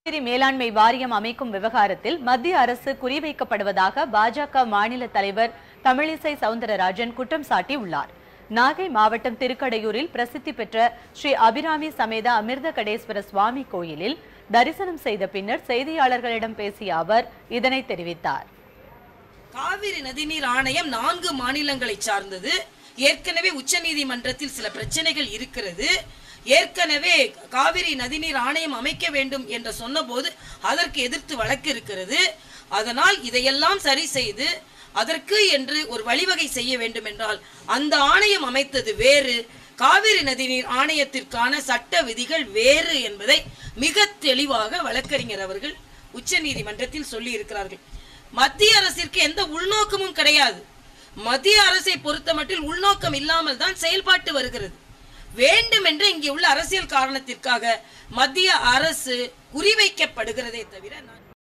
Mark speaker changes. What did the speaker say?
Speaker 1: காவிரி மேலாண்மை வாரியம் அமைக்கும் விவகாரத்தில் மத்திய அரசு குறிவைக்கப்படுவதாக பாஜக மாநில தலைவர் தமிழிசை சவுந்தரராஜன் குற்றம் சாட்டியுள்ளார் நாகை மாவட்டம் திருக்கடையூரில் பிரசித்தி பெற்ற ஸ்ரீ அபிராமி சமேத அமிர்த கடேஸ்வர சுவாமி கோயிலில் தரிசனம் செய்த பின்னர் செய்தியாளர்களிடம் பேசிய அவர் இதனை தெரிவித்தார்
Speaker 2: காவிரி நதிநீர் ஆணையம் நான்கு மாநிலங்களை சார்ந்தது ஏற்கனவே உச்சநீதிமன்றத்தில் சில பிரச்சனைகள் இருக்கிறது ஏற்கனவே காவிரி நதிநீர் ஆணையம் அமைக்க வேண்டும் என்று சொன்னபோது அதற்கு எதிர்த்து வழக்கு இருக்கிறது அதனால் இதையெல்லாம் சரி செய்து அதற்கு என்று ஒரு வழிவகை செய்ய வேண்டும் என்றால் அந்த ஆணையம் அமைத்தது வேறு காவிரி நதிநீர் ஆணையத்திற்கான சட்ட விதிகள் வேறு என்பதை மிக தெளிவாக வழக்கறிஞர் அவர்கள் உச்சநீதிமன்றத்தில் சொல்லி இருக்கிறார்கள் மத்திய அரசிற்கு எந்த உள்நோக்கமும் கிடையாது மத்திய அரசை பொறுத்தமட்டில் உள்நோக்கம் இல்லாமல் தான் செயல்பாட்டு வருகிறது வேண்டுமென்று இங்கே உள்ள அரசியல் காரணத்திற்காக மத்திய அரசு குறிவைக்கப்படுகிறதே தவிர நான்